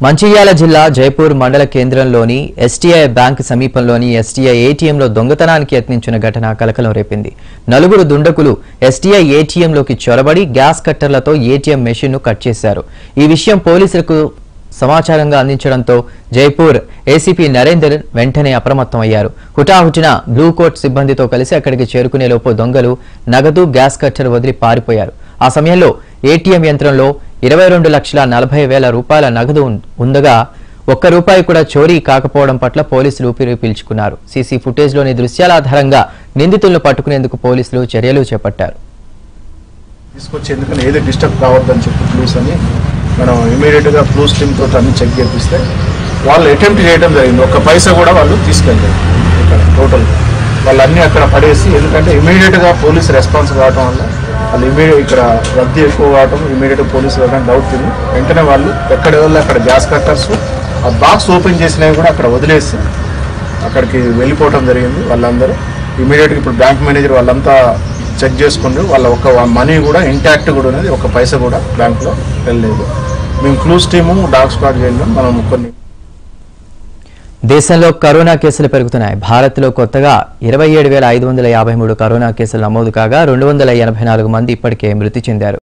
మంచిర్యాల జిల్లా జైపూర్ మండల కేంద్రంలోని ఎస్టీఐ బ్యాంక్ సమీపంలోని ఎస్టీఐ ఏటీఎంలో దొంగతనానికి యత్నించిన ఘటన కలకలం రేపింది నలుగురు దుండకులు ఎస్టీఐ ఏటీఎంలోకి చొరబడి గ్యాస్ కట్టర్లతో ఏటీఎం మెషిన్ను కట్ చేశారు ఈ విషయం పోలీసులకు సమాచారంగా అందించడంతో జైపూర్ ఏసీపీ నరేందర్ వెంటనే అప్రమత్తం అయ్యారు హుటాహుటిన బ్లూ కోట్ సిబ్బందితో కలిసి అక్కడికి చేరుకునే లోపు దొంగలు నగదు గ్యాస్ కట్టర్ వదిలి పారిపోయారు ఆ సమయంలో ఏటీఎం యంత్రంలో ఇరవై రెండు లక్షల నలభై వేల రూపాయల నగదు ఉం- ఉండగా ఒక్క రూపాయి కూడా చోరీ కాకపోవడం పట్ల పోలీసులు ఊపిరి పీల్చుకున్నారు సీసీ ఫుటేజ్లోని దృశ్యాల ఆధారంగా నిందితులను పట్టుకునేందుకు పోలీసులు చర్యలు చేపట్టారు తీసుకొచ్చి ఎందుకని ఏది డిస్టర్బ్ కావద్దని చెప్పి క్లూస్ అని మనం ఇమీడియట్గా క్లూస్ టీమ్ తోటి అన్ని చెక్ చేపిస్తే వాళ్ళు అటెంప్ట్ చేయడం జరిగింది ఒక్క పైసా కూడా వాళ్ళు తీసుకెళ్ళారు ఇక్కడ టోటల్ వాళ్ళు అన్నీ అక్కడ పడేసి ఎందుకంటే ఇమీడియట్గా పోలీస్ రెస్పాన్స్ కావడం వల్ల వాళ్ళు ఇమీడియట్ ఇక్కడ రద్దీ ఎక్కువ కావడం ఇమీడియట్గా పోలీసు వెళ్ళడం డౌట్ తిని వెంటనే వాళ్ళు ఎక్కడ వెళ్ళి అక్కడ గ్యాస్ కట్టర్స్ ఆ బాక్స్ ఓపెన్ చేసినవి కూడా అక్కడ వదిలేసి అక్కడికి వెళ్ళిపోవడం జరిగింది వాళ్ళందరూ ఇమీడియట్గా ఇప్పుడు బ్యాంక్ మేనేజర్ వాళ్ళంతా చెక్ చేసుకుంటూ వాళ్ళ ఒక మనీ కూడా ఇంటాక్ట్ కూడా ఉన్నది ఒక పైసా కూడా బ్యాంక్లో వెళ్ళలేదు మేము క్లూస్ టీము డాగ్ స్క్వాడ్ వెళ్ళాం మనం కొన్ని దేశంలో కరోనా కేసులు పెరుగుతున్నాయి భారత్లో కొత్తగా ఇరవై ఏడు వేల ఐదు వందల యాభై మూడు కరోనా కేసులు నమోదు కాగా రెండు వందల ఎనభై నాలుగు మంది ఇప్పటికే మృతి చెందారు